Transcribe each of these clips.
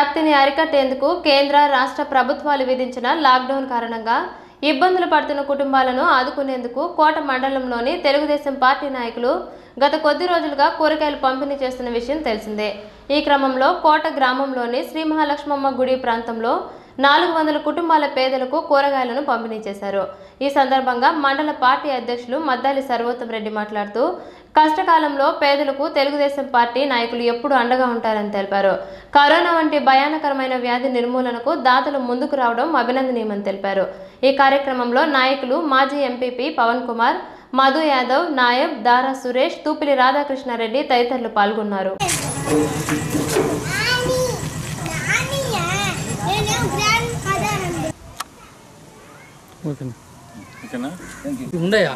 వ్యాప్తిని అరికట్టేందుకు కేంద్ర రాష్ట్ర ప్రభుత్వాలు విధించిన లాక్డౌన్ కారణంగా ఇబ్బందులు పడుతున్న కుటుంబాలను ఆదుకునేందుకు కోట మండలంలోని తెలుగుదేశం పార్టీ నాయకులు గత కొద్ది రోజులుగా కూరగాయలు పంపిణీ చేస్తున్న విషయం తెలిసిందే ఈ క్రమంలో కోట గ్రామంలోని శ్రీ మహాలక్ష్మమ్మ గుడి ప్రాంతంలో నాలుగు వందల కుటుంబాల పేదలకు కూరగాయలను పంపిణీ చేశారు ఈ సందర్భంగా మండల పార్టీ అధ్యక్షులు మద్దాలి సర్వోత్తం రెడ్డి మాట్లాడుతూ కష్టకాలంలో పేదలకు తెలుగుదేశం పార్టీ నాయకులు ఎప్పుడు అండగా ఉంటారని తెలిపారు కరోనా వంటి భయానకరమైన వ్యాధి నిర్మూలనకు దాతలు ముందుకు రావడం అభినందనీయమని తెలిపారు ఈ కార్యక్రమంలో నాయకులు మాజీ ఎంపీపీ పవన్ కుమార్ మధు యాదవ్ నాయబ్ దారా సురేష్ తూపిలి రాధాకృష్ణారెడ్డి తదితరులు పాల్గొన్నారు నేను గ్రాండ్ ఫాదర్ అండి ఓకే ఓకేనా ఉండయా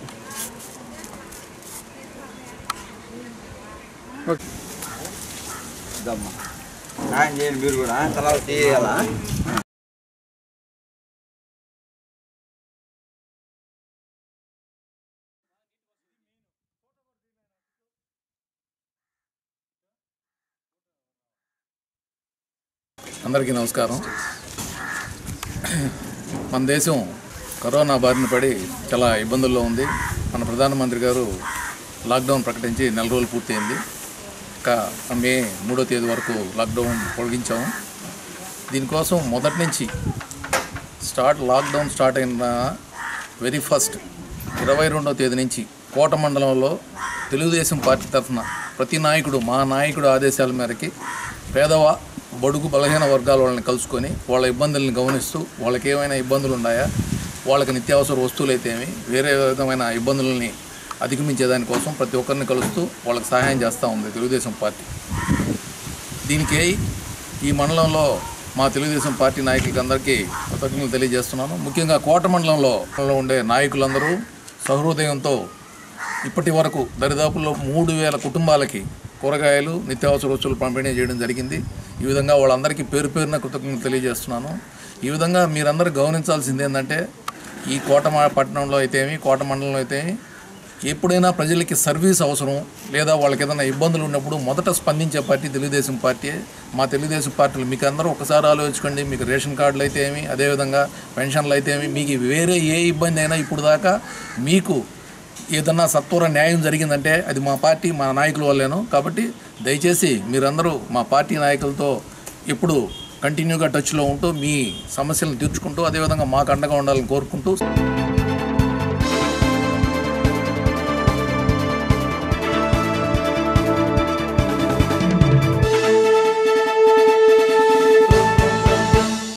ఓకే ఇదమ్మా సాయం చేయండి మీరు కూడా తర్వాత చేయాలా అందరికీ నమస్కారం మన దేశం కరోనా బారిన పడి చాలా ఇబ్బందుల్లో ఉంది మన ప్రధానమంత్రి గారు లాక్డౌన్ ప్రకటించి నెల రోజులు పూర్తయింది ఇంకా మే మూడో తేదీ వరకు లాక్డౌన్ పొడిగించాము దీనికోసం మొదటి నుంచి స్టార్ట్ లాక్డౌన్ స్టార్ట్ అయిన వెరీ ఫస్ట్ ఇరవై రెండవ తేదీ నుంచి కోట మండలంలో తెలుగుదేశం పార్టీ తరఫున ప్రతి నాయకుడు మా నాయకుడు ఆదేశాల మేరకి పేదవా బడుగు బలహీన వర్గాల వాళ్ళని కలుసుకొని వాళ్ళ ఇబ్బందులను గమనిస్తూ వాళ్ళకి ఏమైనా ఇబ్బందులు ఉన్నాయా వాళ్ళకి నిత్యావసర వస్తువులు అయితేమి వేరే విధమైన ఇబ్బందులని అధిగమించే దానికోసం ప్రతి ఒక్కరిని కలుస్తూ వాళ్ళకి సహాయం చేస్తూ ఉంది తెలుగుదేశం పార్టీ దీనికి ఈ మండలంలో మా తెలుగుదేశం పార్టీ నాయకులకి అందరికీ కృతజ్ఞతలు తెలియజేస్తున్నాను ముఖ్యంగా కోట మండలంలో ఉండే నాయకులందరూ సహృదయంతో ఇప్పటి వరకు దరిదాపుల్లో మూడు వేల కుటుంబాలకి కూరగాయలు నిత్యావసర వస్తువులు పంపిణీ చేయడం జరిగింది ఈ విధంగా వాళ్ళందరికీ పేరు పేరున కృతజ్ఞతలు తెలియజేస్తున్నాను ఈ విధంగా మీరందరూ గమనించాల్సింది ఏంటంటే ఈ కోట మ- పట్టణంలో అయితేమి కోట మండలంలో అయితేమి ఎప్పుడైనా ప్రజలకి సర్వీస్ అవసరం లేదా వాళ్ళకి ఏదైనా ఇబ్బందులు ఉన్నప్పుడు మొదట స్పందించే పార్టీ తెలుగుదేశం పార్టీ మా తెలుగుదేశం పార్టీలు మీకు అందరూ ఒకసారి ఆలోచించుకోండి మీకు రేషన్ కార్డులు అయితే ఏమి అదేవిధంగా పెన్షన్లు అయితే ఏమి మీకు వేరే ఏ ఇబ్బంది అయినా ఇప్పుడు దాకా మీకు ఏదన్నా సత్వర న్యాయం జరిగిందంటే అది మా పార్టీ మా నాయకుల వల్లేను కాబట్టి దయచేసి మీరందరూ మా పార్టీ నాయకులతో ఎప్పుడు కంటిన్యూగా టచ్లో ఉంటూ మీ సమస్యలను తీర్చుకుంటూ అదేవిధంగా మాకు అండగా ఉండాలని కోరుకుంటూ